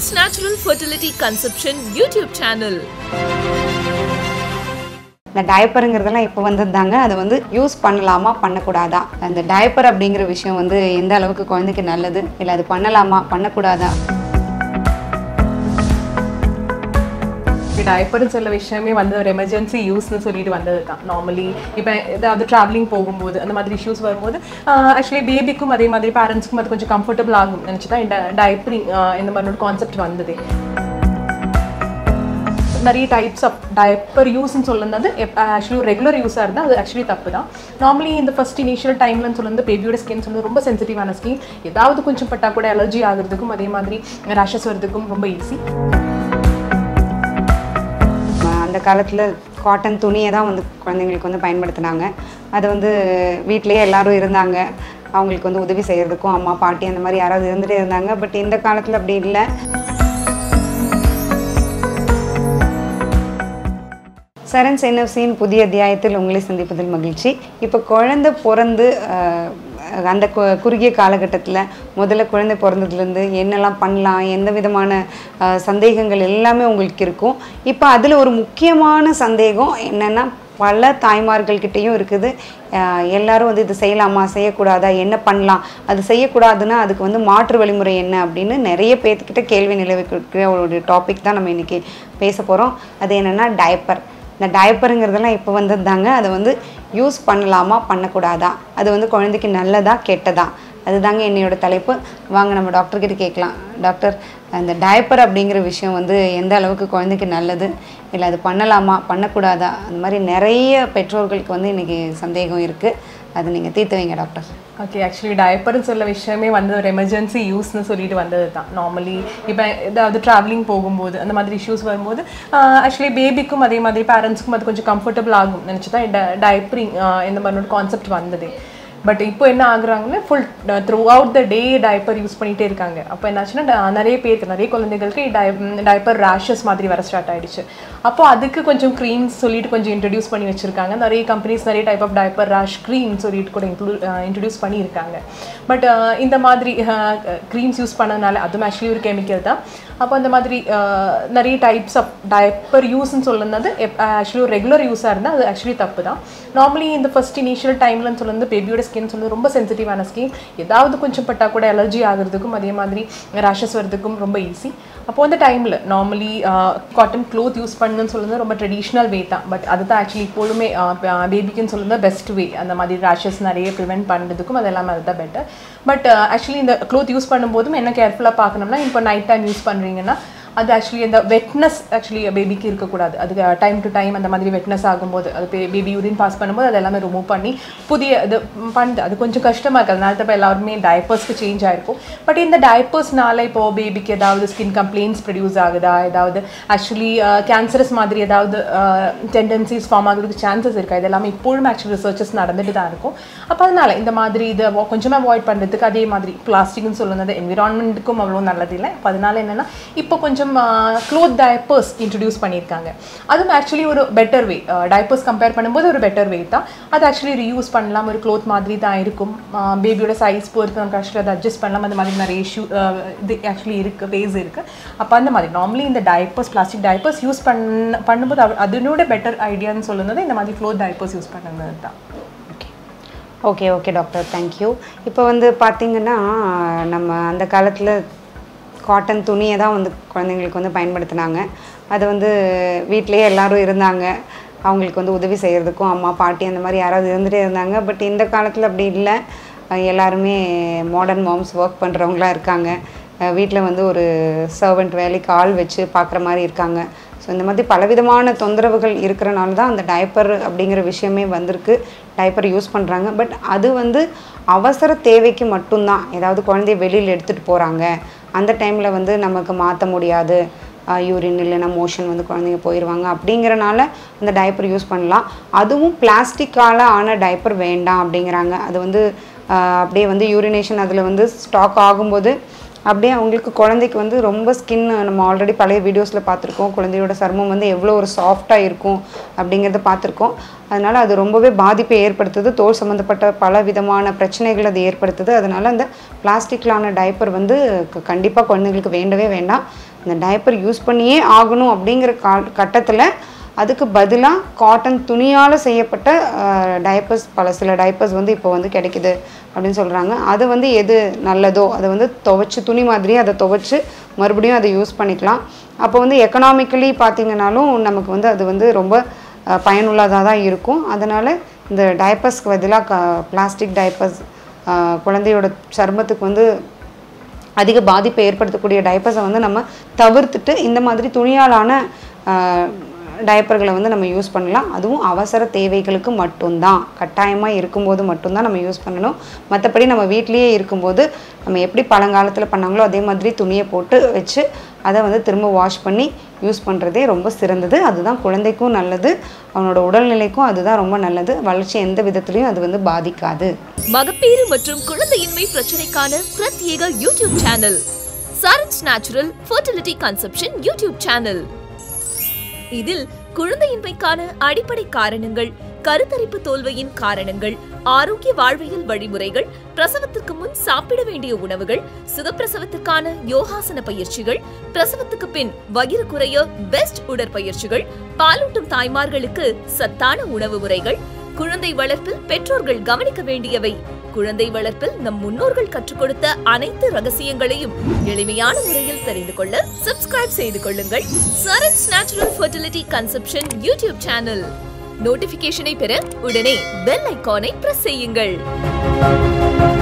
Kids Natural Fertility Conception YouTube channel. இந்த டயப்பருங்கிறதெல்லாம் இப்போ வந்ததுதாங்க அது வந்து யூஸ் பண்ணலாமா பண்ணக்கூடாதா அந்த டயப்பர் அப்படிங்கிற விஷயம் வந்து எந்த அளவுக்கு குழந்தைக்கு நல்லது இல்லை அது பண்ணலாமா பண்ணக்கூடாதா டயப்பர்னு சொல்ல விஷயமே வந்து ஒரு எமர்ஜென்சி யூஸ்னு சொல்லிட்டு வந்தது தான் நார்மலி இப்போ ஏதாவது ட்ராவலிங் போகும்போது அந்த மாதிரி இஷ்யூஸ் வரும்போது ஆக்சுவலி பேபிக்கும் அதே மாதிரி பேரண்ட்ஸ்க்கும் அது கொஞ்சம் கம்ஃபர்டபுள் ஆகும் நினச்சி தான் இந்த டயப்பரிங் இந்த மாதிரி ஒரு கான்செப்ட் வந்தது நிறைய டைப்ஸ் ஆஃப் டயப்பர் யூஸ்ன்னு சொல்லுறது ஆக்சுவலி ரெகுலர் யூஸாக இருந்தால் அது ஆக்சுவலி தப்பு தான் நார்மலி இந்த ஃபர்ஸ்ட் இனிஷியல் டைம்லன்னு சொல்லுறது பேபியோட ஸ்கின் சொல்லுறது ரொம்ப சென்சிட்டிவான ஸ்கின் ஏதாவது கொஞ்சம் பட்டா கூட அலர்ஜி ஆகுறதுக்கும் அதே மாதிரி ரேஷஸ் வரதுக்கும் ரொம்ப ஈஸி அந்த காலத்தில் காட்டன் துணியை தான் வந்து குழந்தைங்களுக்கு வந்து பயன்படுத்தினாங்க அது வந்து வீட்டிலேயே எல்லாரும் இருந்தாங்க அவங்களுக்கு வந்து உதவி செய்கிறதுக்கும் அம்மா பாட்டி அந்த மாதிரி யாராவது இருந்துகிட்டே இருந்தாங்க பட் இந்த காலத்தில் அப்படி இல்லை சரண் என்எஃப்சியின் புதிய அத்தியாயத்தில் உங்களை சந்திப்பதில் மகிழ்ச்சி இப்போ குழந்தை பிறந்து அஹ், அந்த கு- குறுகிய காலகட்டத்தில் முதல்ல குழந்தை பிறந்ததுலேருந்து என்னெல்லாம் பண்ணலாம் எந்த விதமான அஹ், சந்தேகங்கள் எல்லாமே உங்களுக்கு இருக்கும் இப்போ அதில் ஒரு முக்கியமான சந்தேகம் என்னென்னா பல தாய்மார்கள்கிட்டயும் இருக்குது அஹ், எல்லாரும் வந்து இது செய்யலாமா செய்யக்கூடாதா என்ன பண்ணலாம் அது செய்யக்கூடாதுன்னா அதுக்கு வந்து மாற்று வழிமுறை என்ன அப்படின்னு நிறைய பேர்த்துக்கிட்ட கேள்வி நிலவிக்கிற ஒரு டாபிக் தான் நம்ம இன்றைக்கி பேச போகிறோம் அது என்னென்னா டயப்பர் இந்த டயப்பருங்கிறதெல்லாம் இப்போ வந்ததுதாங்க அதை வந்து யூஸ் பண்ணலாமா பண்ணக்கூடாதா அது வந்து குழந்தைக்கு நல்லதா கெட்டதா அதுதாங்க என்னையோட தலைப்பு வாங்க நம்ம டாக்டர் கிட்ட கேட்கலாம் டாக்டர் அந்த டயப்பர் அப்படிங்கிற விஷயம் வந்து எந்த அளவுக்கு குழந்தைக்கு நல்லது இல்லை அது பண்ணலாமா பண்ணக்கூடாதா அந்த மாதிரி நிறைய பெற்றோர்களுக்கு வந்து இன்றைக்கி சந்தேகம் இருக்குது அதை நீங்கள் தீர்த்து வைங்க டாக்டர் ஓகே ஆக்சுவலி டயப்பர்னு சொல்ல விஷயமே வந்து ஒரு எமர்ஜென்சி யூஸ்னு சொல்லிட்டு வந்தது தான் நார்மலி இப்போ ஏதாவது ட்ராவலிங் போகும்போது அந்த மாதிரி இஷ்யூஸ் வரும்போது ஆக்சுவலி பேபிக்கும் அதே மாதிரி பேரண்ட்ஸ்க்கும் அது கொஞ்சம் கம்ஃபர்டபுள் ஆகும் நினச்சி தான் இந்த டயப்பரிங் இந்த மாதிரி ஒரு கான்செப்ட் வந்தது பட் இப்போ என்ன ஆகுறாங்கன்னா full throughout the day diaper use பண்ணிகிட்டே இருக்காங்க அப்போ என்னாச்சுன்னா ட- நிறைய பேருக்கு நிறைய குழந்தைகளுக்கு டயப்பர் ரேஷஸ் மாதிரி வர ஸ்டார்ட் ஆயிடுச்சு அப்போ அதுக்கு கொஞ்சம் க்ரீம்ஸ் சொல்லிட்டு கொஞ்சம் இன்ட்ரடியூஸ் பண்ணி வச்சிருக்காங்க நிறைய கம்பெனிஸ் நிறைய type of diaper rash cream சொல்லிட்டு கூட இன்க்ளூட் இன்ட்ரடியூஸ் பண்ணியிருக்காங்க பட் இந்த மாதிரி க்ரீம்ஸ் யூஸ் பண்ணதுனால அதுவும் ஆக்சுவலி ஒரு கெமிக்கல் தான் அப்போ அந்த மாதிரி அஹ், நிறைய டைப்ஸ் ஆஃப் டயப்பர் யூஸ்ன்னு சொல்லுறது ஆக்சுவலி ஒரு ரெகுலர் யூஸாக இருந்தால் அது ஆக்சுவலி தப்பு தான் நார்மலி இந்த ஃபர்ஸ்ட் இனிஷியல் டைம்லன்னு சொல்லுறது பேபியோட ஸ்கின் சொல்லுறது ரொம்ப சென்சிட்டிவான ஸ்கின் ஏதாவது கொஞ்சம் பட்டா கூட அலர்ஜி ஆகுறதுக்கும் அதே மாதிரி ரேஷஸ் வரதுக்கும் ரொம்ப ஈஸி அப்போ அந்த டைமில் நார்மலி காட்டன் க்ளோத் யூஸ் பண்ணுன்னு சொல்லுறது ரொம்ப ட்ரெடிஷ்னல் வே தான் பட் அதுதான் ஆக்சுவலி இப்போதுமே பேபிக்குன்னு சொல்லுறது பெஸ்ட் வே அந்த மாதிரி ரேஷஸ் நிறைய ப்ரிவென்ட் பண்ணுறதுக்கும் அது எல்லாமே அதுதான் பெட்டர் பட் ஆக்சுவலி இந்த க்ளோத் யூஸ் பண்ணும்போதும் என்ன கேர்ஃபுல்லாக பார்க்கணும்னா இப்போ நைட் டைம் யூஸ் பண்ணுறீங்கன்னா அது ஆக்சுவலி அந்த வெட்னஸ் ஆக்சுவலி பேபிக்கு இருக்கக்கூடாது அது டைம் டு டைம் அந்த மாதிரி வெட்னஸ் ஆகும்போது அது பேபி யூரின் பாஸ் பண்ணும்போது அது எல்லாமே ரிமூவ் பண்ணி புதிய இது பண்ணுது அது கொஞ்சம் கஷ்டமாக இருக்குது அதனால தான் இப்போ எல்லாருமே டயப்பர்ஸ்க்கு சேஞ்ச் ஆயிருக்கும் பட் இந்த டயப்பர்ஸ்னால இப்போ பேபிக்கு ஏதாவது ஸ்கின் கம்ப்ளைண்ட்ஸ் ப்ரொடியூஸ் ஆகுதா ஏதாவது ஆக்சுவலி கேன்சரஸ் மாதிரி ஏதாவது டெண்டன்சிஸ் ஃபார்ம் ஆகுறதுக்கு சான்சஸ் இருக்கா இது எல்லாமே இப்போழும் ஆக்சுவலி ரிசர்ச்சஸ் நடந்துட்டு தான் இருக்கும் அப்போ அதனால இந்த மாதிரி இதை avo- கொஞ்சமா அவாய்ட் பண்ணுறதுக்கு அதே மாதிரி பிளாஸ்டிக்னு சொல்லுறது என்விரான்மெண்ட்டுக்கும் அவ்வளோ நல்லதில்லை இப்போ அதனால என்னன்னா இப்போ கொஞ்சம் க்ளோத் டயப்பர்ஸ் இன்ட்ரடியூஸ் பண்ணியிருக்காங்க அதுவும் ஆக்சுவலி ஒரு பெட்டர் வே டயப்பர்ஸ் கம்பேர் பண்ணும்போது ஒரு பெட்டர் வே தான் அது ஆக்சுவலி ரீயூஸ் பண்ணலாம் ஒரு க்ளோத் மாதிரி தான் இருக்கும் பேபியோட சைஸ் பொறுத்து நமக்கு ஆக்சுவலி அதை அட்ஜஸ்ட் பண்ணலாம் அந்த மாதிரி நிறைய இஷ்யூ இது ஆக்சுவலி இருக்குது வேஸ் இருக்குது அப்போ அந்த மாதிரி நார்மலி இந்த டயப்பர்ஸ் பிளாஸ்டிக் டயப்பர்ஸ் யூஸ் பண்ண பண்ணும்போது அவ- அதனோட பெட்டர் ஐடியான்னு சொல்லுന്നത് இந்த மாதிரி க்ளோத் டயப்பர்ஸ் யூஸ் பண்ணுறது தான் ஓகே ஓகே டாக்டர் தேங்க்யூ இப்போ வந்து பார்த்தீங்கன்னா நம்ம அந்த காலத்தில் காட்டன் துணியை தான் வந்து குழந்தைங்களுக்கு வந்து பயன்படுத்தினாங்க அது வந்து வீட்டிலேயே எல்லாரும் இருந்தாங்க அவங்களுக்கு வந்து உதவி செய்கிறதுக்கும் அம்மா பாட்டி அந்த மாதிரி யாராவது இருந்துகிட்டே இருந்தாங்க பட் இந்த காலத்தில் அப்படி இல்லை அஹ் எல்லாருமே மாடர்ன் மாம்ஸ் ஒர்க் பண்ணுறவங்களா இருக்காங்க வீட்டில் வந்து ஒரு சர்வெண்ட் வேலைக்கு ஆள் வச்சு பார்க்குற மாதிரி இருக்காங்க ஸோ இந்த மாதிரி பலவிதமான தொந்தரவுகள் இருக்கிறனால தான் அந்த டயப்பர் அப்படிங்கிற விஷயமே வந்திருக்கு டயப்பர் யூஸ் பண்ணுறாங்க பட் அது வந்து அவசர தேவைக்கு மட்டும்தான் ஏதாவது குழந்தைய வெளியில் எடுத்துகிட்டு போகிறாங்க அந்த டைமில் வந்து நமக்கு மாற்ற முடியாது யூரின் இல்லைன்னா மோஷன் வந்து குழந்தைங்க போயிடுவாங்க அப்படிங்கிறனால அந்த டயப்பர் யூஸ் பண்ணலாம் அதுவும் பிளாஸ்டிக்கால் ஆன டயப்பர் வேண்டாம் அப்படிங்கிறாங்க அது வந்து ஆஹ், அப்படியே வந்து யூரினேஷன் அதில் வந்து ஸ்டாக் ஆகும்போது அப்படியே அவங்களுக்கு குழந்தைக்கு வந்து ரொம்ப ஸ்கின் நம்ம ஆல்ரெடி பழைய வீடியோஸில் பார்த்துருக்கோம் குழந்தையோட சருமம் வந்து எவ்வளோ ஒரு சாஃப்டாக இருக்கும் அப்படிங்கிறத பார்த்துருக்கோம் அதனால் அது ரொம்பவே பாதிப்பை ஏற்படுத்துது தோல் சம்மந்தப்பட்ட பல விதமான பிரச்சனைகள் அது ஏற்படுத்துது அதனால் அந்த பிளாஸ்டிக்லான டைப்பர் வந்து கண்டிப்பாக குழந்தைங்களுக்கு வேண்டவே வேண்டாம் இந்த டயப்பர் யூஸ் பண்ணியே ஆகணும் அப்படிங்கிற கா கட்டத்தில் அதுக்கு பதிலாக காட்டன் துணியால் செய்யப்பட்ட டயப்பர்ஸ் பல சில டயப்பர்ஸ் வந்து இப்போ வந்து கிடைக்குது அப்படின்னு சொல்கிறாங்க அது வந்து எது நல்லதோ அதை வந்து துவைச்சு துணி மாதிரியே அதை துவைச்சு மறுபடியும் அதை யூஸ் பண்ணிக்கலாம் அப்போ வந்து எக்கனாமிக்கலி பார்த்தீங்கன்னாலும் நமக்கு வந்து அது வந்து ரொம்ப பயனுள்ளதாக தான் இருக்கும் அதனால் இந்த டயப்பர்ஸ்க்கு பதிலாக க பிளாஸ்டிக் டயப்பர்ஸ் குழந்தையோட சருமத்துக்கு வந்து அதிக பாதிப்பை ஏற்படுத்தக்கூடிய டயப்பர்ஸை வந்து நம்ம தவிர்த்துட்டு இந்த மாதிரி துணியாலான டயப்பர்களை வந்து நம்ம யூஸ் பண்ணலாம் அதுவும் அவசர தேவைகளுக்கு மட்டும்தான் கட்டாயமாக இருக்கும்போது மட்டும்தான் நம்ம யூஸ் பண்ணணும் மற்றபடி நம்ம வீட்லேயே இருக்கும்போது நம்ம எப்படி பழங்காலத்தில் பண்ணாங்களோ அதே மாதிரி துணியை போட்டு வச்சு அதை வந்து திரும்ப வாஷ் பண்ணி யூஸ் பண்ணுறதே ரொம்ப சிறந்தது அதுதான் குழந்தைக்கும் நல்லது அவனோட உடல்நிலைக்கும் அதுதான் ரொம்ப நல்லது வளர்ச்சி எந்த விதத்துலையும் அது வந்து பாதிக்காது மகப்பேறு மற்றும் குழந்தையின்மை பிரச்சனைக்கான பிரத்யேக YouTube channel Saran's natural fertility conception YouTube channel இதில் குழந்தையின்மைக்கான அடிப்படை காரணங்கள் கருத்தரிப்பு தோல்வியின் காரணங்கள் ஆரோக்கிய வாழ்வியல் வழிமுறைகள் பிரசவத்துக்கு முன் சாப்பிட வேண்டிய உணவுகள் சுகப்பிரசவத்துக்கான யோகாசன பயிற்சிகள் பிரசவத்துக்கு பின் வயிறு குறைய பெஸ்ட் உடற்பயிற்சிகள் பாலூட்டும் தாய்மார்களுக்கு சத்தான உணவு முறைகள் குழந்தை வளர்ப்பில் பெற்றோர்கள் கவனிக்க வேண்டியவை குழந்தை வளர்ப்பில் நம் முன்னோர்கள் கற்றுக் கொடுத்த அனைத்து ரகசியங்களையும் எளிமையான முறையில் தெரிந்து கொள்ள சப்ஸ்கிரைப் செய்து கொள்ளுங்கள் Saran's natural fertility conception YouTube channel நோட்டிபிகேஷனை பெற உடனே பெல் ஐகானை பிரஸ் செய்யுங்கள்